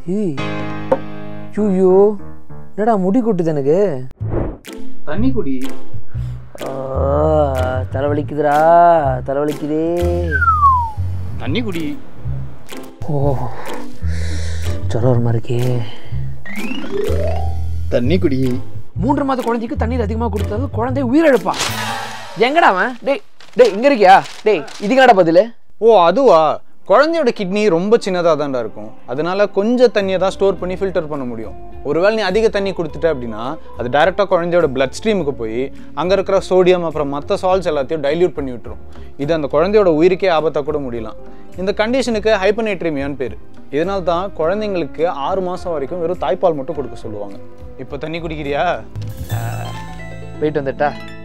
ஏய் ஐயோ என்னடா முடி கொட்டுது எனக்கு தண்ணி குடி ஆ, தலைவலிக்குதுடா தலைவலிக்குதே தண்ணி குடி ஓ ஜுரம் ஒரு மாதிரி இருக்கே தண்ணி குடி மூன்று மாத குழந்தைக்கு தண்ணீர் அதிகமாக கொடுத்தது குழந்தை உயிரிழப்பா எங்கடா அவன் டேய் டேய் இங்க இருக்கியா டேய் இதுக்காடா பதில் ஓ அதுவா குழந்தையோட கிட்னி ரொம்ப சின்னதாக தான்டா இருக்கும் அதனால கொஞ்சம் தண்ணியை தான் ஸ்டோர் பண்ணி ஃபில்டர் பண்ண முடியும் ஒருவேளை நீ அதிக தண்ணி கொடுத்துட்ட அப்படின்னா அது டைரெக்டாக குழந்தையோட பிளட் ஸ்ட்ரீமுக்கு போய் அங்கே இருக்கிற சோடியம் அப்புறம் மற்ற சால்ட்ஸ் எல்லாத்தையும் டைல்யூட் பண்ணி விட்டுரும் இது அந்த குழந்தையோட உயிருக்கே ஆபத்தாக கூட முடியலாம் இந்த கண்டிஷனுக்கு ஹைப்பனேட்ரிமியான்னு பேர் இதனால தான் குழந்தைங்களுக்கு ஆறு மாதம் வரைக்கும் வெறும் தாய்ப்பால் மட்டும் கொடுக்க சொல்லுவாங்க இப்போ தண்ணி குடிக்கிறியா போயிட்டு வந்துட்டா